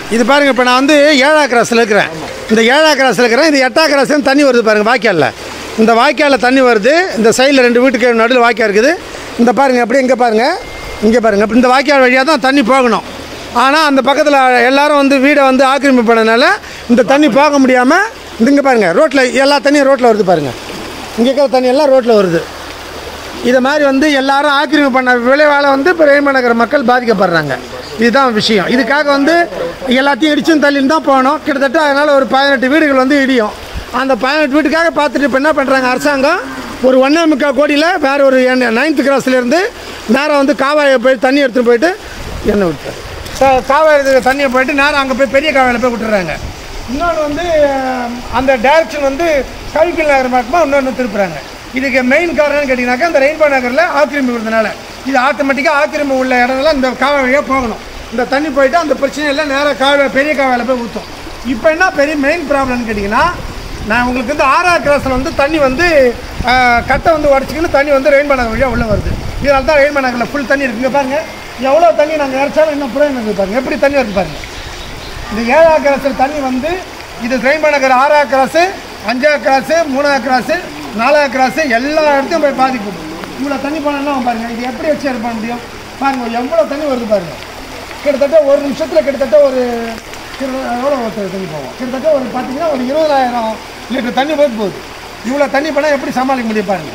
இது பாருங்க இப்போ நான் வந்து ஏழா கிராஸில் இருக்கிறேன் இந்த ஏழா கிராஸில் இருக்கிறேன் இது எட்டா கிராஸ் தண்ணி வருது பாருங்க வாய்க்காலில் இந்த வாய்க்காலில் தண்ணி வருது இந்த சைடில் ரெண்டு வீட்டுக்கு நடுவில் வாய்க்கால் இருக்குது இந்த பாருங்க அப்படியே இங்கே பாருங்க இங்கே பாருங்க இந்த வாய்க்கால் வழியாக தான் தண்ணி போகணும் ஆனால் அந்த பக்கத்தில் எல்லாரும் வந்து வீடை வந்து ஆக்கிரமிப்பு பண்ணனால இந்த தண்ணி போக முடியாமல் இங்கே பாருங்க ரோட்டில் எல்லா தண்ணியும் ரோட்டில் வருது பாருங்க இங்கே இருக்கிற தண்ணி எல்லாம் ரோட்டில் வருது இதை மாதிரி வந்து எல்லாரும் ஆக்கிரமிப்பு பண்ண விளைவால் வந்து இப்போ ரெயின்போ நகர மக்கள் பாதிக்கப்படுறாங்க இதுதான் விஷயம் இதுக்காக வந்து எல்லாத்தையும் இடிச்சும் தள்ளின்னு தான் போகணும் கிட்டத்தட்ட அதனால் ஒரு பதினெட்டு வீடுகள் வந்து இடியும் அந்த பதினெட்டு வீட்டுக்காக பார்த்துட்டு இப்போ என்ன பண்ணுறாங்க அரசாங்கம் ஒரு ஒன்றே முக்கால் கோடியில் வேறு ஒரு நைன்த்து கிராஸ்லேருந்து நேராக வந்து காவாயை போய் தண்ணி எடுத்துகிட்டு போயிட்டு எண்ணெய் விட்டார் கா- காவாய் தண்ணியை போயிட்டு நேரம் அங்கே போய் பெரிய காவாயில் போய் விட்டுறாங்க இன்னொன்று வந்து அஹ், அந்த டைரக்ஷன் வந்து கவிக்கல் நகர் பக்கமாக இன்னொன்று திருப்புறாங்க இதுக்கு மெயின் காரணம்னு கேட்டிங்கனாக்கா இந்த ரெயின்போ நகரில் ஆக்கிரமிப்பு இருந்தனால இது ஆட்டோமேட்டிக்காக ஆக்கிரமிப்பு உள்ள இடங்கள்லாம் இந்த காவல் வழியாக போகணும் இந்த தண்ணி போயிட்டு அந்த பிரச்சனை எல்லாம் நேராக காவல் பெரிய காவாயில் போய் ஊற்றும் இப்போ என்ன பெரிய மெயின் ப்ராப்ளம்னு கேட்டிங்கன்னா நான் உங்களுக்கு வந்து ஆறா கிராஸில் வந்து தண்ணி வந்து அஹ், கட்டை வந்து உடச்சிக்கின்னு தண்ணி வந்து ரெயின்போ நகர் வழியாக உள்ளே வருது இதனால தான் ரெயின்போ நகரில் ஃபுல் தண்ணி இருக்குங்க பாருங்க எவ்வளோ தண்ணி நாங்கள் இறச்சாலும் இன்னும் புறம் இருக்குது பாருங்க எப்படி தண்ணி வருது பாருங்க இந்த ஏழா கிராஸில் தண்ணி வந்து இது ரெயின்போ நகர் ஆறா கிராஸு அஞ்சா கிராஸு மூணா கிராஸு நாலா கிராஸு எல்லா இடத்தையும் போய் பாதிக்கும் இவ்வளோ தண்ணி போனோம்னா பாருங்க இது எப்படி வச்சு இது பண்ண முடியும் பாருங்க எவ்வளோ தண்ணி வருது பாருங்க கிட்டத்தட்ட ஒரு நிமிஷத்தில் கிட்டத்தட்ட ஒரு கிட்ட- எவ்வளோ ஒரு தண்ணி போகும் கிட்டத்தட்ட ஒரு பார்த்தீங்கன்னா ஒரு இருபதாயிரம் லிட்டர் தண்ணி போய் போகுது இவ்வளோ தண்ணி போனால் எப்படி சமாளிக்க முடியும் பாருங்க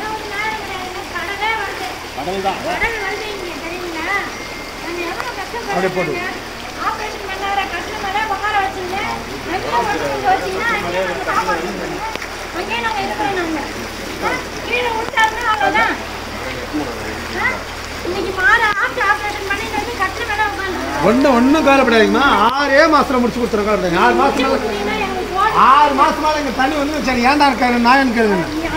அப்படியே போட்டு ஆபரேஷன் பண்ணவரை கட்டில மேல உட்கார வச்சுங்க நெட்ல மட்டும் வச்சீங்கன்னா அங்கேயே நாங்க சாப்பாடு கொடுத்துருங்க. அங்கேயே நாங்க இது பண்ணாங்க கீழே விட்டாருன்னா அவ்வளோதான் ஆ? இன்னைக்கு மாற ஆப்ட் ஆபரேஷன் பண்ணிட்டு வந்து கட்டில மேல உட்காந்துருக்கோம் ஒன்றும் ஒன்றும் கவலைப்படாதீங்கம்மா ஆறே மாதத்தில் முடிச்சு கொடுத்துருக்கோம் ஆறு மாதம் எங்களுக்கு போட்டு ஆறு மாதம் மேலே எங்கள் தண்ணி வந்து சரி ஏன்டா இருக்காரு நான் கேளுங்க